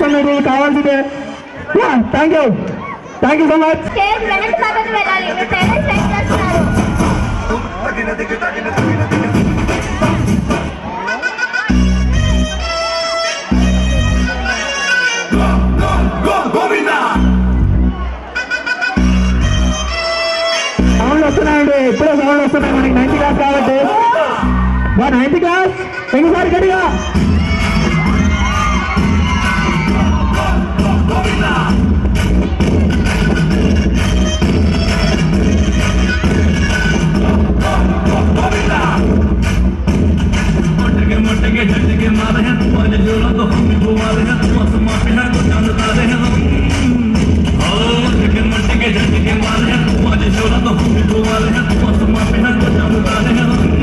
అవసరం లేదు కావాల్సిందే thank you thank you so much stage వెనక్కి పక్కకు వెళ్ళాలి మీరు టైలర్ సెట్ చేస్తున్నారు సౌండ్ వస్తున్నాయండి ఇప్పుడే సౌండ్ వస్తున్నాయి మనకి నైన్టీ క్లాస్ కాబట్టి మా నైన్టీ క్లాస్ ఇంకోసారి గట్టిగా मटके मटके झटके मारे हैं पांच जोड़ा तो हम भी घुमा रहे हैं मौसम मापे हैं तो चांद तारे हैं हम ओ मटके मटके झटके मारे हैं पांच जोड़ा तो हम भी घुमा रहे हैं मौसम मापे हैं तो चांद तारे हैं हम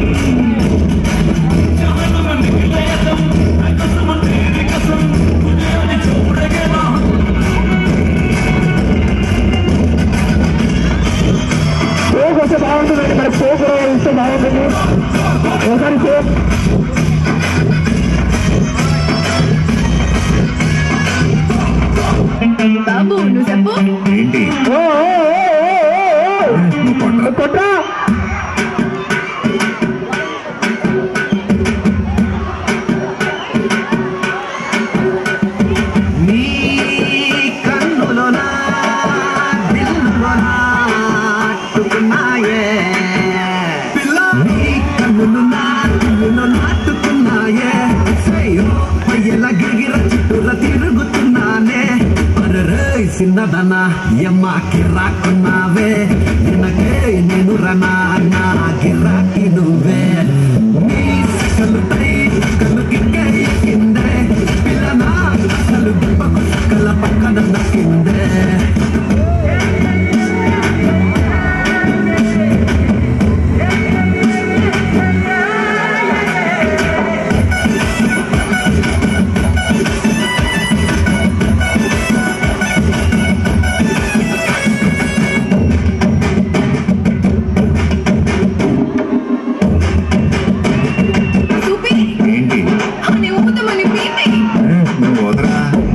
जहाँ तुम निकले तुम मैं कसम तेरी कसम तुझे आज छोड़ेंगे ना ఫోక్ వస్తే బాగుంటుందండి మరి ఫోక్ ఇస్తే బాగుంటుంది ఒకసారి ఫోక్ బాబు నువ్వు చెప్పు ఏంటి ఓ, ఓ, ఓ, ఓ, ఓ, నువ్వు ఓ. కొట్టరా కొట్రా నీ కన్నులోనా దిల్లులోనా నాటుకున్నాయే నీ కన్నులు నా దిల్లులో నాటుకున్నాయే సయ్యో పయ్యల గిరిగిర చుట్టూర తిరుగుతున్నానే అరే చిన్నదన ఎమ్మ కిరాకున్నావే నినకే నేను రనా నా గిరాకి నువ్వే నీ కళ్ళు తై కళ్ళు కిక్కే కిందే పిల్లనా అసలు గుప్పకు కళ్ళ పక్కన నక్కిందే చూపి ఏంటి అని ఊపుతామని పీపి నువ్వు వదరా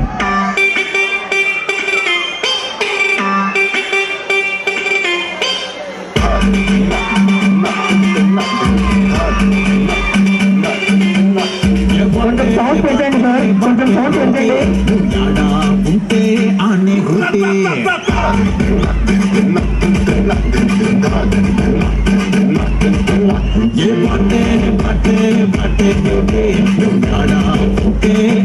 కొంచెం సౌండ్ పెంచండి సార్ కొంచెం సౌండ్ పెంచండి యాడా ఉంటే ఆనే గుర్తే ఏ పాటే పాటే పాటే నువ్వు యాడా ఉంటే